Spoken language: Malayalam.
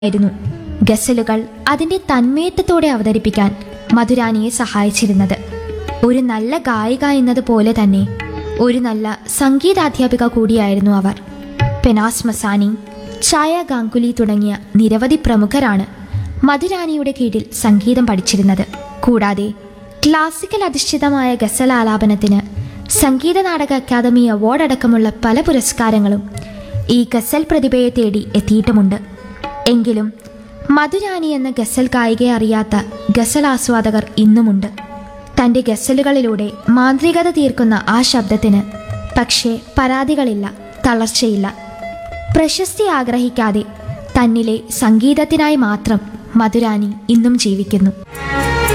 ആയിരുന്നു ഗസലുകൾ അതിന്റെ തന്മയത്വത്തോടെ അവതരിപ്പിക്കാൻ മധുരാനിയെ സഹായിച്ചിരുന്നത് ഒരു നല്ല ഗായിക എന്നതുപോലെ തന്നെ ഒരു നല്ല സംഗീതാധ്യാപിക കൂടിയായിരുന്നു അവർ പെനാസ് മസാനി ഛായ ഗാംഗുലി തുടങ്ങിയ നിരവധി പ്രമുഖരാണ് മധുരാനിയുടെ കീഴിൽ സംഗീതം പഠിച്ചിരുന്നത് കൂടാതെ ക്ലാസിക്കൽ അധിഷ്ഠിതമായ ഗസൽ ആലാപനത്തിന് സംഗീത നാടക അക്കാദമി അവാർഡ് അടക്കമുള്ള പല പുരസ്കാരങ്ങളും ഈ ഗസൽ പ്രതിഭയെ തേടി എത്തിയിട്ടുമുണ്ട് എങ്കിലും മധുരാനി എന്ന ഗസൽ ഗായികയെ അറിയാത്ത ഗസൽ ആസ്വാദകർ ഇന്നുമുണ്ട് തൻ്റെ ഗസലുകളിലൂടെ മാന്ത്രികത തീർക്കുന്ന ആ ശബ്ദത്തിന് പക്ഷേ പരാതികളില്ല തളർച്ചയില്ല പ്രശസ്തി ആഗ്രഹിക്കാതെ തന്നിലെ സംഗീതത്തിനായി മാത്രം മധുരാനി ഇന്നും ജീവിക്കുന്നു